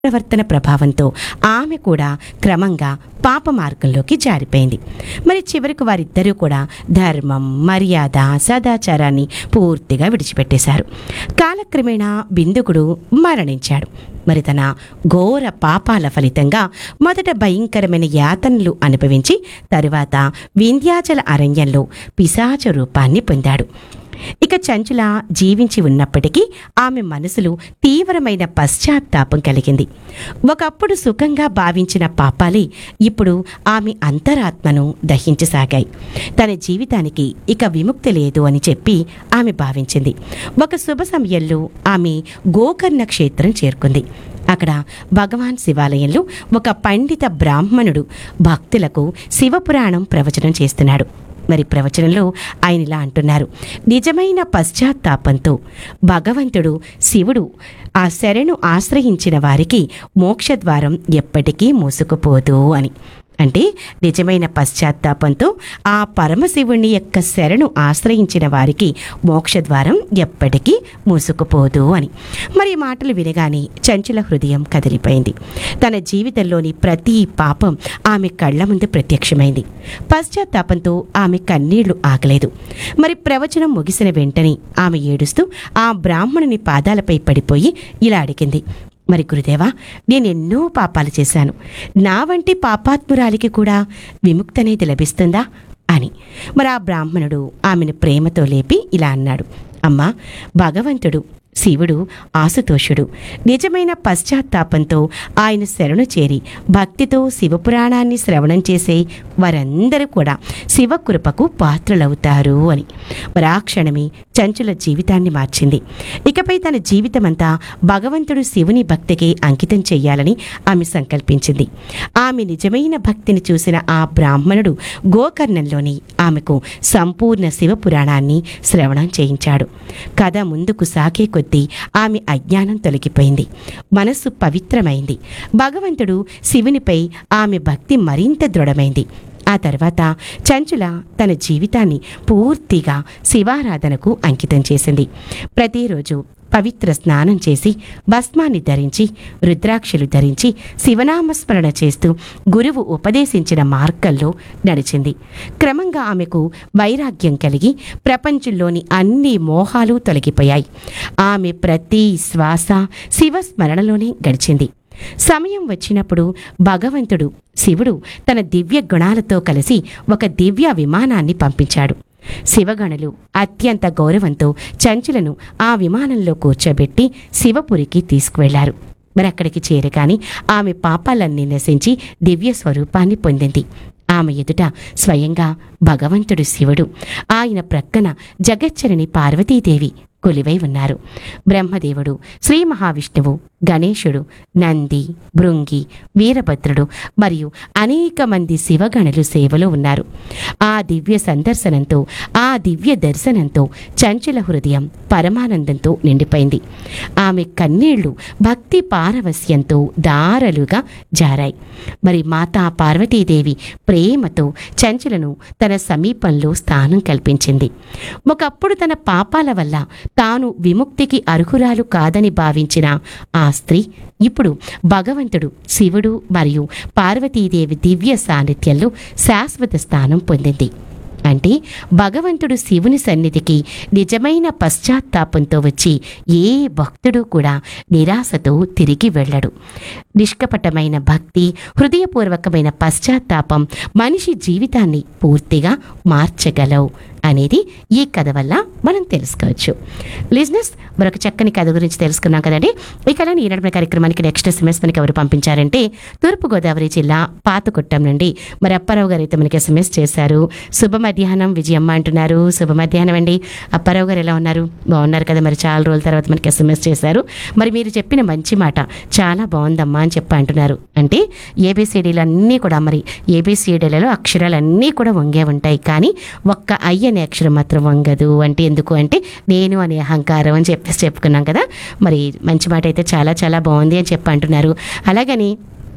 ప్రవర్తన ప్రభావంతో ఆమె కూడా క్రమంగా పాప మార్గంలోకి జారిపోయింది మరి చివరికి వారిద్దరూ కూడా ధర్మం మర్యాద సదాచారాన్ని పూర్తిగా విడిచిపెట్టేశారు కాలక్రమేణా బిందుకుడు మరణించాడు మరి తన ఘోర పాపాల ఫలితంగా మొదట భయంకరమైన యాతనలు అనుభవించి తరువాత వింధ్యాచల అరణ్యంలో పిశాచ రూపాన్ని పొందాడు ఇక చంచుల జీవించి ఉన్నప్పటికీ ఆమె మనసులో తీవ్రమైన పశ్చాత్తాపం కలిగింది ఒకప్పుడు సుఖంగా భావించిన పాపాలే ఇప్పుడు ఆమె అంతరాత్మను దహించసాగాయి తన జీవితానికి ఇక విముక్తి లేదు అని చెప్పి ఆమె భావించింది ఒక శుభ సమయంలో ఆమె గోకర్ణ క్షేత్రం చేరుకుంది అక్కడ భగవాన్ శివాలయంలో ఒక పండిత బ్రాహ్మణుడు భక్తులకు శివపురాణం ప్రవచనం చేస్తున్నాడు మరి ప్రవచనంలో ఆయన ఇలా అంటున్నారు నిజమైన పశ్చాత్తాపంతో భగవంతుడు శివుడు ఆ శరణు ఆశ్రయించిన వారికి మోక్షద్వారం ఎప్పటికీ మూసుకుపోదు అని అంటే నిజమైన పశ్చాత్తాపంతో ఆ పరమశివుని యొక్క శరణు ఆశ్రయించిన వారికి మోక్షద్వారం ఎప్పటికీ మూసుకుపోదు అని మరి ఈ మాటలు వినగానే చంచల హృదయం కదిలిపోయింది తన జీవితంలోని ప్రతి పాపం ఆమె కళ్ళ ముందు ప్రత్యక్షమైంది పశ్చాత్తాపంతో ఆమె కన్నీళ్లు ఆగలేదు మరి ప్రవచనం ముగిసిన వెంటనే ఆమె ఏడుస్తూ ఆ బ్రాహ్మణుని పాదాలపై పడిపోయి ఇలా అడిగింది మరి గురుదేవా నేను ఎన్నో పాపాలు చేశాను నా వంటి పాపాత్మురాలికి కూడా విముక్తనేది లభిస్తుందా అని మరి ఆ బ్రాహ్మణుడు ఆమెను ప్రేమతో లేపి ఇలా అన్నాడు అమ్మా భగవంతుడు శివుడు ఆసుతోషుడు నిజమైన పశ్చాత్తాపంతో ఆయన శరణు చేరి భక్తితో శివపురాణాన్ని శ్రవణం చేసే వారందరూ కూడా శివకృపకు పాత్రలవుతారు అని మరి ఆ క్షణమే చంచుల జీవితాన్ని మార్చింది ఇకపై తన జీవితమంతా భగవంతుడు శివుని భక్తికి అంకితం చెయ్యాలని ఆమె సంకల్పించింది ఆమె నిజమైన భక్తిని చూసిన ఆ బ్రాహ్మణుడు గోకర్ణంలోని ఆమెకు సంపూర్ణ శివపురాణాన్ని శ్రవణం చేయించాడు కథ ముందుకు సాగే కొద్దీ ఆమె అజ్ఞానం తొలగిపోయింది మనస్సు పవిత్రమైంది భగవంతుడు శివునిపై ఆమె భక్తి మరింత దృఢమైంది ఆ తర్వాత చంచుల తన జీవితాన్ని పూర్తిగా శివారాధనకు అంకితం చేసింది ప్రతిరోజు పవిత్ర స్నానం చేసి భస్మాన్ని ధరించి రుద్రాక్షలు ధరించి శివనామస్మరణ చేస్తూ గురువు ఉపదేశించిన మార్గంలో నడిచింది క్రమంగా ఆమెకు వైరాగ్యం కలిగి ప్రపంచంలోని అన్ని మోహాలు తొలగిపోయాయి ఆమె ప్రతి శ్వాస శివస్మరణలోనే గడిచింది సమయం వచ్చినప్పుడు భగవంతుడు శివుడు తన దివ్య గుణాలతో కలిసి ఒక దివ్య విమానాన్ని పంపించాడు శివగణులు అత్యంత గౌరవంతో చంచులను ఆ విమానంలో కూర్చోబెట్టి శివపురికి తీసుకువెళ్లారు మరి అక్కడికి చేరగాని ఆమె పాపాలన్నీ నశించి దివ్య స్వరూపాన్ని పొందింది ఆమె ఎదుట స్వయంగా భగవంతుడు శివుడు ఆయన ప్రక్కన జగచ్చరణి పార్వతీదేవి కొలివై ఉన్నారు బ్రహ్మదేవుడు శ్రీ మహావిష్ణువు గణేశుడు నంది భృంగి వీరభద్రుడు మరియు అనేక మంది శివగణులు సేవలో ఉన్నారు ఆ దివ్య సందర్శనంతో ఆ దివ్య దర్శనంతో చంచల హృదయం పరమానందంతో నిండిపోయింది ఆమె కన్నీళ్లు భక్తి పారవస్యంతో దారలుగా జారాయి మరి మాతా పార్వతీదేవి ప్రేమతో చంచలను తన సమీపంలో స్థానం కల్పించింది ఒకప్పుడు తన పాపాల వల్ల తాను విముక్తికి అర్హురాలు కాదని భావించిన ఆ స్త్రీ ఇప్పుడు భగవంతుడు శివుడు మరియు పార్వతీదేవి దివ్య సాన్నిధ్యంలో శాశ్వత స్థానం పొందింది అంటే భగవంతుడు శివుని సన్నిధికి నిజమైన పశ్చాత్తాపంతో వచ్చి ఏ భక్తుడు కూడా నిరాశతో తిరిగి వెళ్ళడు నిష్కపటమైన భక్తి హృదయపూర్వకమైన పశ్చాత్తాపం మనిషి జీవితాన్ని పూర్తిగా మార్చగలవు అనేది ఈ కథ వల్ల మనం తెలుసుకోవచ్చు లిజినెస్ మరొక చక్కని కథ గురించి తెలుసుకున్నాం కదండి ఈ కళని ఈనాడు కార్యక్రమానికి నెక్స్ట్ ఎస్ఎంఎస్ మనకి ఎవరు పంపించారంటే తూర్పుగోదావరి జిల్లా పాతకొట్టం నుండి మరి అప్పారావు గారు అయితే మనకి ఎస్ఎంఎస్ చేశారు శుభ మధ్యాహ్నం విజయమ్మ అంటున్నారు శుభ మధ్యాహ్నం అండి అప్పారావు గారు ఎలా ఉన్నారు బాగున్నారు కదా మరి చాలా రోజుల తర్వాత మనకి ఎస్ఎంఎస్ చేశారు మరి మీరు చెప్పిన మంచి మాట చాలా బాగుందమ్మా అని చెప్పి అంటున్నారు అంటే ఏబిసిడీలు అన్నీ కూడా మరి ఏబిసిడీలలో అక్షరాలన్నీ కూడా వంగే ఉంటాయి కానీ ఒక్క ఐ అనే అక్షరం మాత్రం వంగదు అంటే ఎందుకు అంటే నేను అనే అహంకారం అని చెప్పేసి చెప్పుకున్నాం కదా మరి మంచి మాట అయితే చాలా చాలా బాగుంది అని చెప్పి అంటున్నారు అలాగని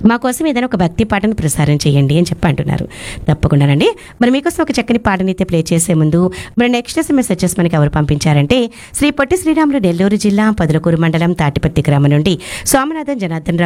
మా కోసం ఏదైనా ఒక భక్తి పాటను ప్రసారం చేయండి అని చెప్పి అంటున్నారు తప్పకుండానండి మరి మీకోసం ఒక చక్కని పాటని అయితే ప్లే చేసే ముందు మరి నెక్స్ట్ ఎస్ఎంఎస్ వచ్చేసి మనకి ఎవరు పంపించారంటే శ్రీ పొట్టి శ్రీరాములు నెల్లూరు జిల్లా పదులకూరు మండలం తాటిపత్తి గ్రామం నుండి సోమనాథన్ జనార్దన్ రావు